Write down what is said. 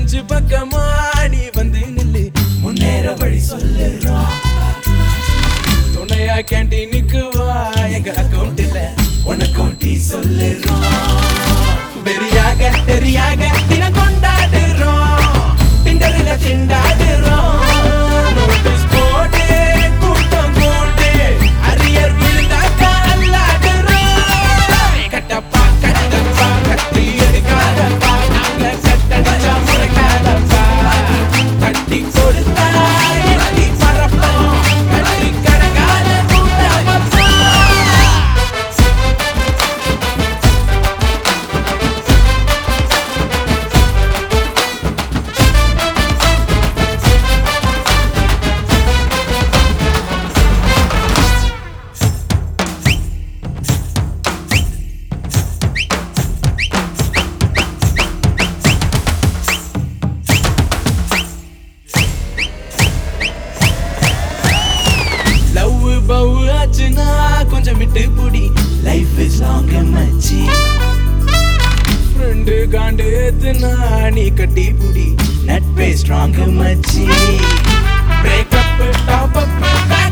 நெஞ்சு பக்கமா நீ வந்து நில்லு முன்னேற வழி சொல்லுறோம் துணையா கேண்டீனுக்கு வா எங்க அக்கௌண்ட்ல உனக்கும் டீ சொல்லுறோம் வெறியாக தெரியாக தினம் கொண்டாடுறோம் டிண்டர்ல திண்டாடுறோம் நோட்டீஸ் போட்டு கூட்டம் போட்டு அரியர் விழுந்தாக்கா அல்லாடுறோம் கட்டப்பா கட்டப்பா கத்தி எடுக்காதப்பா நாங்க கட்டடிச்சா முறைக்காதப்பா கட்டி கொடுத்தா எட்டி பறப்போம் கட்டி கடங்காத கூட்டமப்பா லவ் பவ் ஆச்சுன்னா கொஞ்சம் விட்டு புடி லைஃப் இஸ் லாங் மச்சி ஃப்ரெண்டு காண்டு ஏத்துனா நீ கட்டி புடி நட்பே ஸ்ட்ராங் மச்சி பிரேக்கப் டாப் அப்